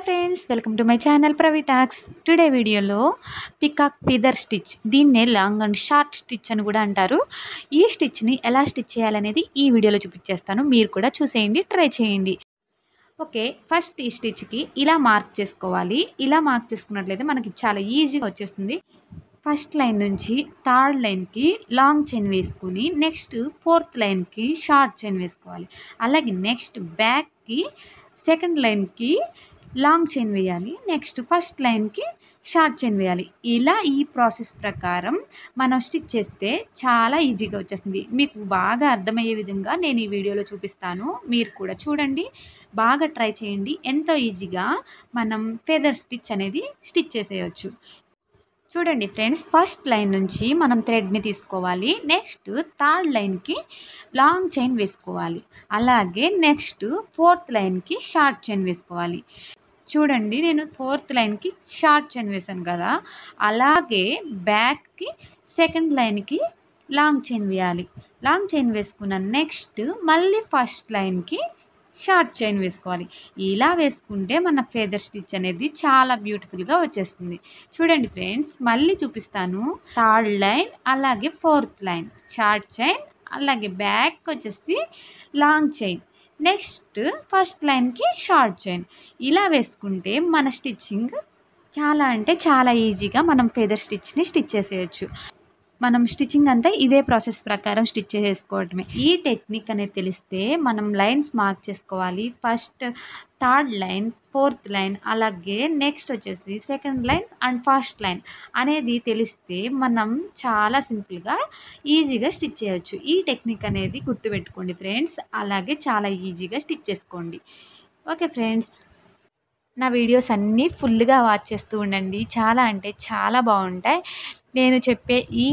friends welcome to my channel ప్రవిటాక్స్ today వీడియోలో peacock feather stitch దీన్నే లాంగ్ అండ్ షార్ట్ స్టిచ్ అని కూడా అంటారు ఈ స్టిచ్ని ఎలా స్టిచ్ చేయాలనేది ఈ వీడియోలో చూపించేస్తాను మీరు కూడా చూసేయండి ట్రై చేయండి ఓకే ఫస్ట్ ఈ స్టిచ్కి ఇలా మార్క్ చేసుకోవాలి ఇలా మార్క్ చేసుకున్నట్లయితే మనకి చాలా ఈజీగా వచ్చేస్తుంది ఫస్ట్ లైన్ నుంచి థర్డ్ లైన్కి లాంగ్ చైన్ వేసుకుని నెక్స్ట్ ఫోర్త్ లైన్కి షార్ట్ చైన్ వేసుకోవాలి అలాగే నెక్స్ట్ బ్యాక్కి సెకండ్ లైన్కి లాంగ్ చైన్ వేయాలి నెక్స్ట్ ఫస్ట్ లైన్కి షార్ట్ చైన్ వేయాలి ఇలా ఈ ప్రాసెస్ ప్రకారం మనం స్టిచ్ చేస్తే చాలా ఈజీగా వచ్చేస్తుంది మీకు బాగా అర్థమయ్యే విధంగా నేను ఈ వీడియోలో చూపిస్తాను మీరు కూడా చూడండి బాగా ట్రై చేయండి ఎంతో ఈజీగా మనం ఫెదర్ స్టిచ్ అనేది స్టిచ్ చేసేయచ్చు చూడండి ఫ్రెండ్స్ ఫస్ట్ లైన్ నుంచి మనం థ్రెడ్ని తీసుకోవాలి నెక్స్ట్ థర్డ్ లైన్కి లాంగ్ చైన్ వేసుకోవాలి అలాగే నెక్స్ట్ ఫోర్త్ లైన్కి షార్ట్ చైన్ వేసుకోవాలి చూడండి నేను ఫోర్త్ లైన్కి షార్ట్ చైన్ వేసాను కదా అలాగే బ్యాక్కి సెకండ్ లైన్కి లాంగ్ చైన్ వేయాలి లాంగ్ చైన్ వేసుకున్న నెక్స్ట్ మళ్ళీ ఫస్ట్ లైన్కి షార్ట్ చైన్ వేసుకోవాలి ఇలా వేసుకుంటే మన ఫెదర్ స్టిచ్ అనేది చాలా బ్యూటిఫుల్గా వచ్చేస్తుంది చూడండి ఫ్రెండ్స్ మళ్ళీ చూపిస్తాను థర్డ్ లైన్ అలాగే ఫోర్త్ లైన్ షార్ట్ చైన్ అలాగే బ్యాక్ వచ్చేసి లాంగ్ చైన్ నెక్స్ట్ ఫస్ట్ లైన్కి షార్ట్ చైన్ ఇలా వేసుకుంటే మన స్టిచ్చింగ్ చాలా అంటే చాలా ఈజీగా మనం ఫెదర్ స్టిచ్ని స్టిచ్ చేసేయచ్చు మనం స్టిచ్చింగ్ అంతా ఇదే ప్రాసెస్ ప్రకారం స్టిచ్ చేసుకోవడమే ఈ టెక్నిక్ అనేది తెలిస్తే మనం లైన్స్ మార్క్ చేసుకోవాలి first third line fourth line అలాగే నెక్స్ట్ వచ్చేసి second line and first line అనేది తెలిస్తే మనం చాలా సింపుల్గా ఈజీగా స్టిచ్ చేయొచ్చు ఈ టెక్నిక్ అనేది గుర్తుపెట్టుకోండి ఫ్రెండ్స్ అలాగే చాలా ఈజీగా స్టిచ్ చేసుకోండి ఓకే ఫ్రెండ్స్ నా వీడియోస్ అన్నీ ఫుల్గా వాచ్ చేస్తూ ఉండండి చాలా అంటే చాలా బాగుంటాయి నేను చెప్పే ఈ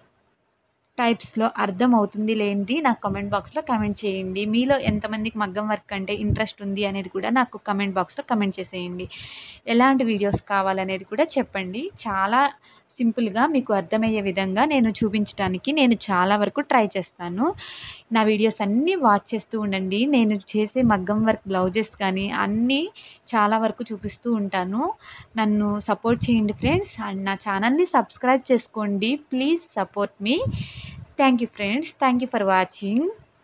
టైప్స్లో అర్థం అవుతుంది లేనిది నాకు కమెంట్ బాక్స్లో కమెంట్ చేయండి మీలో ఎంతమందికి మగ్గం వర్క్ అంటే ఇంట్రెస్ట్ ఉంది అనేది కూడా నాకు కమెంట్ బాక్స్లో కమెంట్ చేసేయండి ఎలాంటి వీడియోస్ కావాలనేది కూడా చెప్పండి చాలా సింపుల్గా మీకు అర్థమయ్యే విధంగా నేను చూపించడానికి నేను చాలా వరకు ట్రై చేస్తాను నా వీడియోస్ అన్నీ వాచ్ చేస్తూ ఉండండి నేను చేసే మగ్గం వర్క్ బ్లౌజెస్ కానీ అన్నీ చాలా వరకు చూపిస్తూ ఉంటాను నన్ను సపోర్ట్ చేయండి ఫ్రెండ్స్ అండ్ నా ఛానల్ని సబ్స్క్రైబ్ చేసుకోండి ప్లీజ్ సపోర్ట్ మీ thank you friends thank you for watching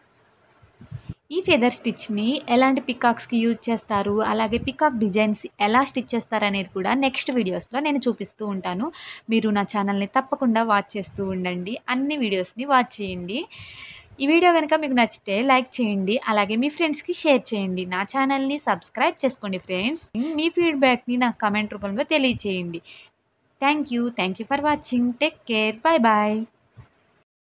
ఈ ఫెదర్ స్టిచ్ని ఎలాంటి పికాక్స్కి యూజ్ చేస్తారు అలాగే పికాక్ డిజైన్స్ ఎలా స్టిచ్ చేస్తారు అనేది కూడా నెక్స్ట్ వీడియోస్లో నేను చూపిస్తూ ఉంటాను మీరు నా ఛానల్ని తప్పకుండా వాచ్ చేస్తూ ఉండండి అన్ని వీడియోస్ని వాచ్ చేయండి ఈ వీడియో కనుక మీకు నచ్చితే లైక్ చేయండి అలాగే మీ ఫ్రెండ్స్కి షేర్ చేయండి నా ఛానల్ని సబ్స్క్రైబ్ చేసుకోండి ఫ్రెండ్స్ మీ ఫీడ్బ్యాక్ని నాకు కమెంట్ రూపంలో తెలియచేయండి thank you thank you for watching take care bye bye